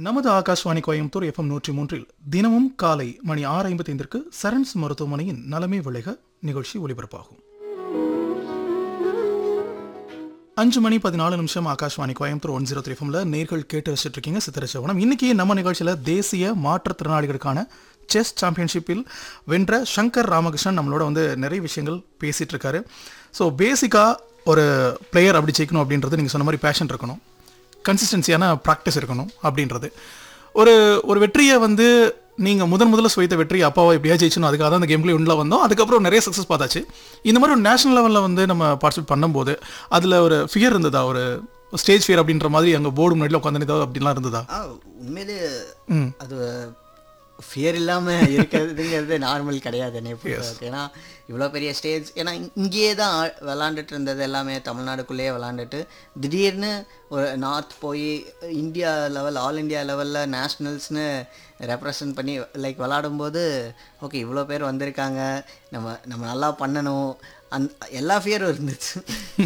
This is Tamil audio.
நமது ஆகாஷ்வாணி கோயம்புத்தூர் எஃப்எம் நூற்றி மூன்றில் தினமும் காலை மணி ஆறு ஐம்பத்தைந்திற்கு சரண்ஸ் மருத்துவமனையின் நலமே விளைக நிகழ்ச்சி ஒலிபரப்பாகும் அஞ்சு மணி பதினாலு நிமிஷம் Akashvani Coimbatore one zero three எஃப்எம்ல நேர்கள் கேட்டு ரசிச்சுட்டு இருக்கீங்க சித்திரச்சவனம் இன்னைக்கு நம்ம நிகழ்ச்சியில் தேசிய மாற்றுத்திறனாளிகளுக்கான செஸ் சாம்பியன்ஷிப்பில் வென்ற சங்கர் ராமகிருஷ்ணன் நம்மளோட வந்து நிறைய விஷயங்கள் பேசிட்டு இருக்காரு ஸோ பேசிக்காக ஒரு பிளேயர் அப்படி ஜெயிக்கணும் அப்படின்றது நீங்கள் சொன்ன மாதிரி பேஷன் இருக்கணும் கன்சிஸ்டன்சியான ப்ராக்டிஸ் இருக்கணும் அப்படின்றது ஒரு ஒரு வெற்றியை வந்து நீங்கள் முதன் முதல்ல சுவைத்த வெற்றி அப்பாவை எப்படியா ஜெயிச்சணும் அதுக்காக தான் அந்த கேம்லேயே உள்ள வந்தோம் அதுக்கப்புறம் நிறைய சக்ஸஸ் பார்த்தாச்சு இந்த மாதிரி ஒரு நேஷனல் லெவலில் வந்து நம்ம பார்ட்டிசிபேட் பண்ணும்போது அதில் ஒரு ஃபியர் இருந்ததா ஒரு ஸ்டேஜ் ஃபியர் அப்படின்ற மாதிரி அங்கே போர்டு முன்னாடி உட்காந்து அப்படிலாம் இருந்ததா ஆ உண்மையிலே அது ஃபியர் இல்லாமல் இருக்கிறதுங்கிறது நார்மல் கிடையாது என்னை பொறுத்தவரைக்கும். ஏன்னா இவ்வளோ பெரிய ஸ்டேஜ் ஏன்னா இங்- இங்கேயே தான் ஆ- விளாண்டுட்டு இருந்தது எல்லாமே தமிழ்நாடுக்குள்ளேயே விளாண்டுட்டு திடீர்னு ஒரு நார்த் போய் இந்தியா லெவல் ஆல் இந்தியா லெவலில் நேஷ்னல்ஸ்னு ரெப்ரசன்ட் பண்ணி லைக் விளாடும்போது ஓகே இவ்வளோ பேர் வந்திருக்காங்க நம்ம நம்ம நல்லா பண்ணணும் அந் எல்லா ஃபியரும் இருந்துச்சு